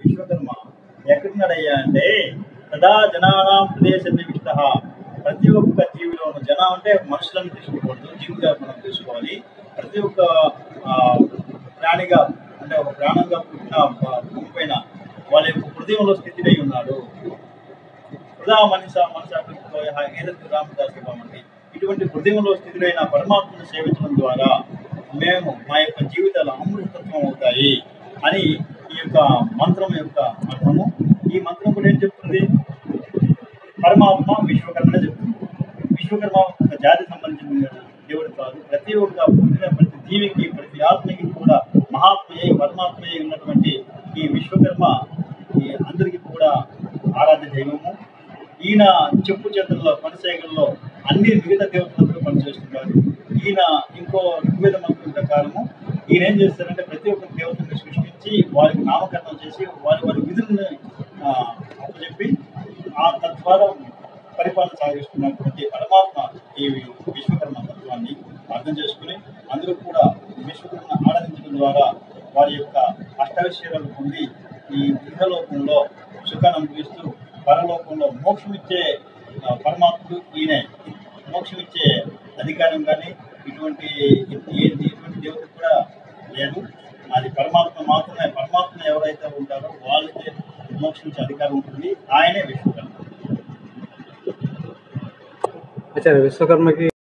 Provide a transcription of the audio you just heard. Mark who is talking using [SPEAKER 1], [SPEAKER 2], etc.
[SPEAKER 1] విశ్వకర్మ ఎక్కడున్నాడయ్యా అంటే సదా జనానాం ప్రదేశ నిమిత్త ప్రతి ఒక్క జీవిలోను జన అంటే మనుషులను తీసుకోకూడదు జీవిగా మనం తీసుకోవాలి ప్రతి ఒక్క ఆ, ప్రాణిగా అంటే ఒక ప్రాణంగా పుట్టిన ఆ, భూమి పైన వాళ్ళ యొక్క హృదయంలో స్థితిపై ఉన్నాడు హృదయ మనస మనస ఏదైతే రామదాస్ ఇవ్వమండి ఇటువంటి హృదయంలో స్థితులైన పరమాత్మను సేవించడం ద్వారా మేము మా యొక్క జీవితాలు అమృతత్వం అవుతాయి అని ఈ యొక్క మంత్రం యొక్క అర్థము ఈ మంత్రం కూడా ఏం చెప్తుంది పరమాత్మ విశ్వకర్మనే చెప్తుంది విశ్వకర్మ ఒక జాతి సంబంధించిన దేవుడు కాదు ప్రతి ఒక్క పుట్టిన ప్రతి జీవికి ప్రతి ఆత్మకి కూడా మహాత్మయ్య పరమాత్మయ్య ఉన్నటువంటి ఈ విశ్వకర్మ ఈ అందరికీ కూడా ఆరాధ్య దైవము ఈయన చెప్పు చేతుల్లో పనిసేగల్లో అన్ని మిగతా దేవతలందరూ పనిచేస్తున్నారు ఈయన ఇంకో ఋగ్వేద మంత్రం ప్రకారము ఈయన ఏం చేస్తారంటే ప్రతి ఒక్క దేవతని సృష్టించి వారికి నామకరణం చేసి వారి వారి విధులను ఆ, అప్పచెప్పి ఆ తద్వారా పరిపాలన సాగిస్తున్నటువంటి పరమాత్మ ఈ విశ్వకర్మ తత్వాన్ని అర్థం చేసుకుని అందరూ కూడా విశ్వకర్మను ఆరాధించడం ద్వారా వారి యొక్క అష్టైశ్వర్యాలు పొంది ఈ ఇహలోకంలో సుఖాన్ని అనుభవిస్తూ పరలోకంలో మోక్షమిచ్చే ఆ, పరమాత్ముడు ఈయనే మోక్షమిచ్చే అధికారం కానీ ఇటువంటి ఏ- ఎటువంటి దేవత కూడా లేదు అది పరమాత్మ మాత్రమే పరమాత్మ ఎవరైతే ఉంటారో వాళ్ళకే మోక్షించే అధికారం ఉంటుంది ఆయనే విశ్వకర్మ
[SPEAKER 2] ఆచార్య విశ్వకర్మకి